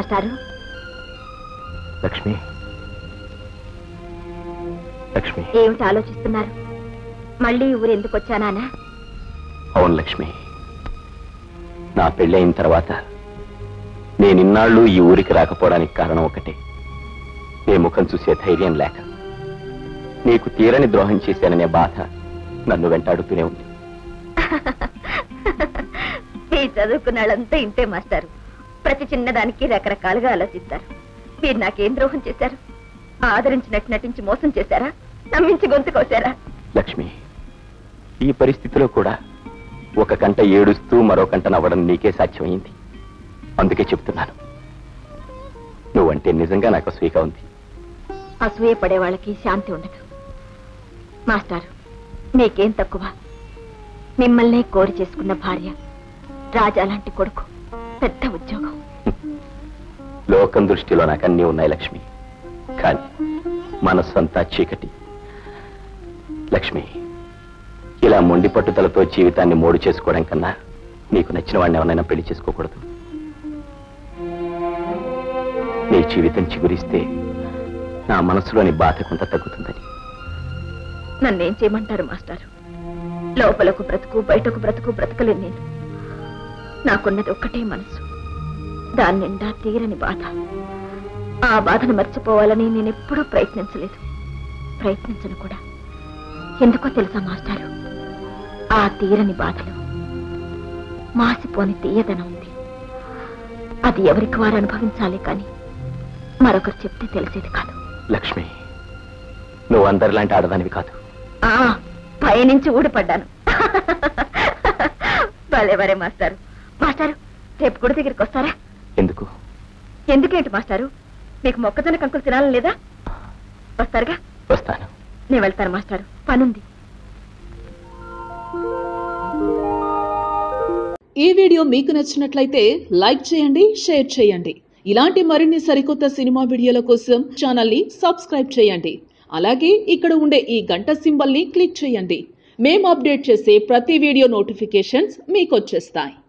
మాస్టారు లక్ష్మి లక్ష్మి ఏమిటి ఆలోచిస్తున్నారు మళ్ళీ ఈ ఊరు ఎందుకు వచ్చానా అవును లక్ష్మి నా పెళ్ళయిన తర్వాత నేను ఇన్నాళ్ళు ఈ ఊరికి రాకపోవడానికి కారణం ఒకటే నీ ముఖం చూసే ధైర్యం లేక నీకు తీరని ద్రోహం చేశాననే బాధ నన్ను వెంటాడుతూనే ఉంది ఈ చదువుకున్న వాళ్ళంతా ఇంతే మాస్టారు ప్రతి చిన్నదానికి రకరకాలుగా ఆలోచిస్తారు మీరు నాకేం ద్రోహం చేశారు ఆదరించినట్టు నటించి మోసం చేశారా నమ్మించి గొంతు కోసారా లక్ష్మి ఈ పరిస్థితిలో కూడా ఒక కంట ఏడుస్తూ మరో కంట నవ్వడం నీకే సాధ్యమైంది అందుకే చెప్తున్నాను నువ్వంటే నిజంగా నాకు అసూయగా ఉంది అసూయ పడే వాళ్ళకి శాంతి ఉండదు మాస్టారు మీకేం తక్కువ మిమ్మల్నే కోరి చేసుకున్న భార్య రాజా లాంటి కొడుకు పెద్ద ఉద్యోగం లోకం దృష్టిలో నాకు అన్నీ ఉన్నాయి లక్ష్మి కానీ మనస్సంతా చీకటి లక్ష్మి ఇలా మొండి పట్టుదలతో జీవితాన్ని మోడు చేసుకోవడం కన్నా నీకు నచ్చిన వాడిని ఎవరైనా పెళ్లి చేసుకోకూడదు నీ జీవితం చిగురిస్తే నా మనసులోని బాధ కొంత తగ్గుతుందని నన్నేం చేయమంటారు మాస్టారు లోపలకు బ్రతుకు బయటకు బ్రతుకు బ్రతకలేను నేను నాకున్నది ఒక్కటే మనసు దాని నిండా తీరని బాధ ఆ బాధను మర్చిపోవాలని నేను ఎప్పుడూ ప్రయత్నించలేదు ప్రయత్నించను కూడా ఎందుకో తెలుసా మాస్టారు ఆ తీరని బాధలో మాసిపోని తీయదనం ఉంది అది ఎవరికి వారు అనుభవించాలి కానీ మరొకరు చెప్తే తెలిసేది కాదు లక్ష్మి నువ్వు అందరిలాంటి ఆడదానివి కాదు ఆ పైనుంచి ఊడిపడ్డాను భలే వరే మాస్టారు మాస్టారు రేపు గుడి దగ్గరికి వస్తారా ఎందుకు ఎందుకేంటి మాస్టారు మీకు మొక్కజొన్న కంకులు తినాలని లేదా వస్తారుగా వస్తాను నేను వెళ్తాను మాస్టారు పనుంది ఈ వీడియో మీకు నచ్చినట్లయితే లైక్ చేయండి షేర్ చేయండి ఇలాంటి మరిన్ని సరికొత్త సినిమా వీడియోల కోసం ఛానల్ని సబ్స్క్రైబ్ చేయండి అలాగే ఇక్కడ ఉండే ఈ గంట సింబల్ని క్లిక్ చేయండి మేము అప్డేట్ చేసే ప్రతి వీడియో నోటిఫికేషన్స్ మీకు వచ్చేస్తాయి